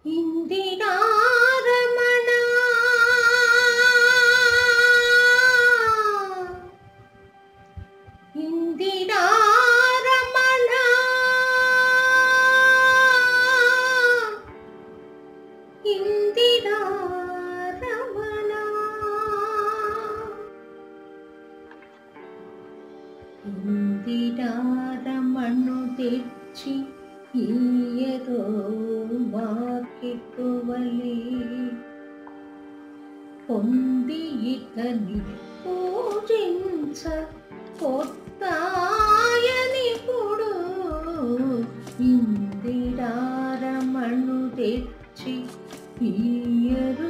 ఇందిరారమణ ఇందిరారమణ ఇందిరారమణ ఇందిరారమణు తెచ్చి ఈయరో మాకిటువలి పొంది ఇతని పూజించ కొత్తాయని పుడు ఇందిరారమణు తెచ్చి ఈయరు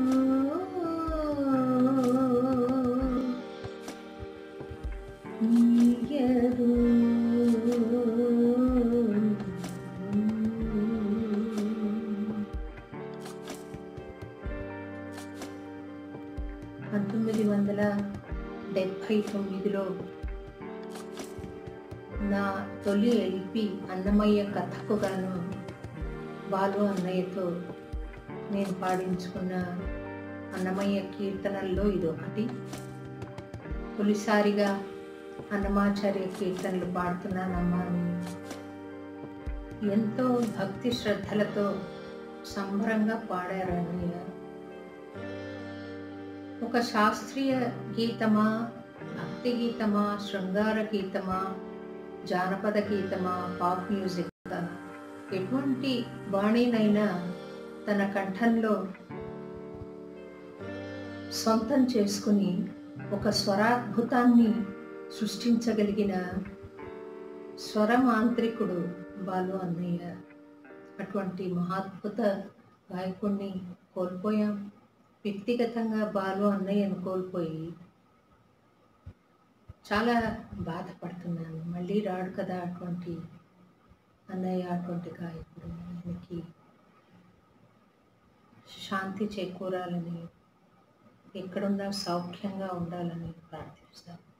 ఈయరు పంతొమ్మిది వందల డెబ్భై తొమ్మిదిలో నా తొలి ఎల్పి అన్నమయ్య కథకు గాను బాలు అన్నయ్యతో నేను పాడించుకున్న అన్నమయ్య కీర్తనల్లో ఇది ఒకటి తొలిసారిగా అన్నమాచార్య కీర్తనలు పాడుతున్నానమ్మా అని ఎంతో భక్తి శ్రద్ధలతో సంబరంగా పాడారు అన్నయ్య ఒక శాస్త్రీయ గీతమా భక్తి గీతమా శృంగార గీతమా జానపద గీతమా పాప్ మ్యూజిక్ ఎటువంటి బాణీనైనా తన కంఠంలో సొంతం చేసుకుని ఒక స్వరాద్భుతాన్ని సృష్టించగలిగిన స్వరమాంత్రికుడు బాలు అన్నయ్య అటువంటి మహాద్భుత గాయకుడిని కోల్పోయాం వ్యక్తిగతంగా బాలు అన్నయ్యను కోల్పోయి చాలా బాధపడుతున్నాను మళ్ళీ రాడు కదా అటువంటి అన్నయ్య అటువంటి గాయకుడు ఆయనకి శాంతి చేకూరాలని ఎక్కడున్నా సౌఖ్యంగా ఉండాలని ప్రార్థిస్తాను